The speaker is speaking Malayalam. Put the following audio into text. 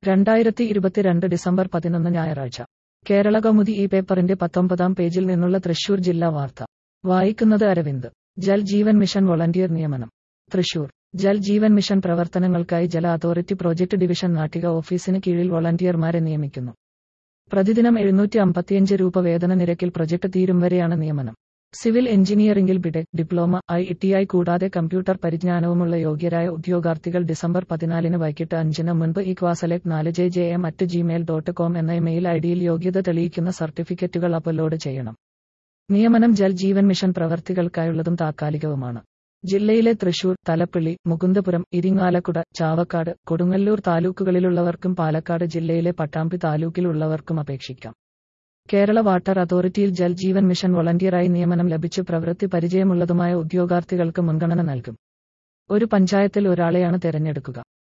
രണ്ടായിരത്തി ഇരുപത്തിരണ്ട് ഡിസംബർ പതിനൊന്ന് ഞായറാഴ്ച കേരള കൗമുദി ഈ പേപ്പറിന്റെ പത്തൊമ്പതാം പേജിൽ നിന്നുള്ള തൃശൂർ ജില്ലാ വാർത്ത വായിക്കുന്നത് അരവിന്ദ് ജൽ ജീവൻ മിഷൻ വോളണ്ടിയർ നിയമനം തൃശൂർ ജൽ ജീവൻ മിഷൻ പ്രവർത്തനങ്ങൾക്കായി ജല അതോറിറ്റി പ്രോജക്ട് ഡിവിഷൻ നാട്ടിക ഓഫീസിന് കീഴിൽ വോളണ്ടിയർമാരെ നിയമിക്കുന്നു പ്രതിദിനം എഴുന്നൂറ്റി അമ്പത്തിയഞ്ച് രൂപ വേതന നിരക്കിൽ പ്രൊജക്ട് തീരും വരെയാണ് നിയമനം സിവിൽ എഞ്ചിനീയറിംഗിൽ BTech diploma I T I കൂടാതെ കമ്പ്യൂട്ടർ പരിജ്ഞാനവുമുള്ള യോഗ്യരായ ഉദ്യോഗാർത്ഥികൾ ഡിസംബർ പതിനാലിന് വൈകിട്ട് അഞ്ചിന് മുൻപ് ഈ ക്വാസലെക് നാല് J J M at Gmail dot com എന്ന ഇമെയിൽ ഐഡിയിൽ യോഗ്യത തെളിയിക്കുന്ന സർട്ടിഫിക്കറ്റുകൾ അപ്ലോഡ് ചെയ്യണം നിയമനം ജൽ ജീവൻ മിഷൻ പ്രവർത്തികൾക്കായുള്ളതും താൽക്കാലികവുമാണ് ജില്ലയിലെ തൃശൂർ തലപ്പിള്ളി മുകുന്ദപുരം ഇരിങ്ങാലക്കുട ചാവക്കാട് കൊടുങ്ങല്ലൂർ താലൂക്കുകളിലുള്ളവർക്കും പാലക്കാട് ജില്ലയിലെ പട്ടാമ്പി താലൂക്കിലുള്ളവർക്കും അപേക്ഷിക്കാം കേരള വാട്ടർ അതോറിറ്റിയിൽ ജൽ ജീവൻ മിഷൻ വോളണ്ടിയറായി നിയമനം ലഭിച്ചു പ്രവൃത്തി പരിചയമുള്ളതുമായ ഉദ്യോഗാർത്ഥികൾക്ക് മുൻഗണന നൽകും ഒരു പഞ്ചായത്തിൽ ഒരാളെയാണ് തെരഞ്ഞെടുക്കുക